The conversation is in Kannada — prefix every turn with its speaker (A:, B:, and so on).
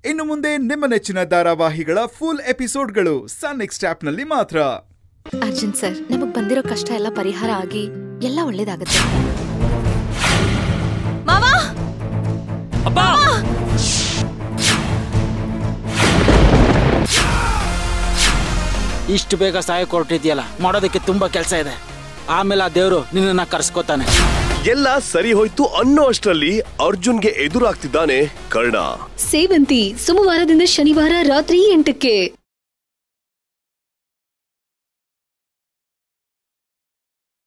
A: ಇನ್ನು ಮುಂದೆ ನಿಮ್ಮ ನೆಚ್ಚಿನ ಧಾರಾವಾಹಿಗಳ ಫುಲ್ ಎಪಿಸೋಡ್ಗಳು ಸನ್ ನೆಕ್ಸ್ಟ್ ಆಪ್ನಲ್ಲಿ ಮಾತ್ರ
B: ಅರ್ಜುನ್ ಸರ್ ನಮಗ್ ಬಂದಿರೋ ಕಷ್ಟ ಎಲ್ಲ ಪರಿಹಾರ ಆಗಿ ಎಲ್ಲ ಒಳ್ಳೇದಾಗುತ್ತೆ ಮಾವಾ
C: ಇಷ್ಟು ಬೇಗ ಸಹಾಯ ಕೊಟ್ಟಿದ್ಯಲ್ಲ ಮಾಡೋದಕ್ಕೆ ತುಂಬಾ ಕೆಲಸ ಇದೆ ಆಮೇಲೆ ಆ ದೇವರು ನಿನ್ನನ್ನ ಕರ್ಸ್ಕೊತಾನೆ
D: ಎಲ್ಲ ಸರಿ ಹೋಯ್ತು ಅನ್ನೋ ಅಷ್ಟರಲ್ಲಿ ಅರ್ಜುನ್ಗೆ ಎದುರಾಗ್ತಿದ್ದಾನೆ ಕರ್ಣ
E: ಸೇವಂತಿ ಸೋಮವಾರದಿಂದ ಶನಿವಾರ ರಾತ್ರಿ ಎಂಟಕ್ಕೆ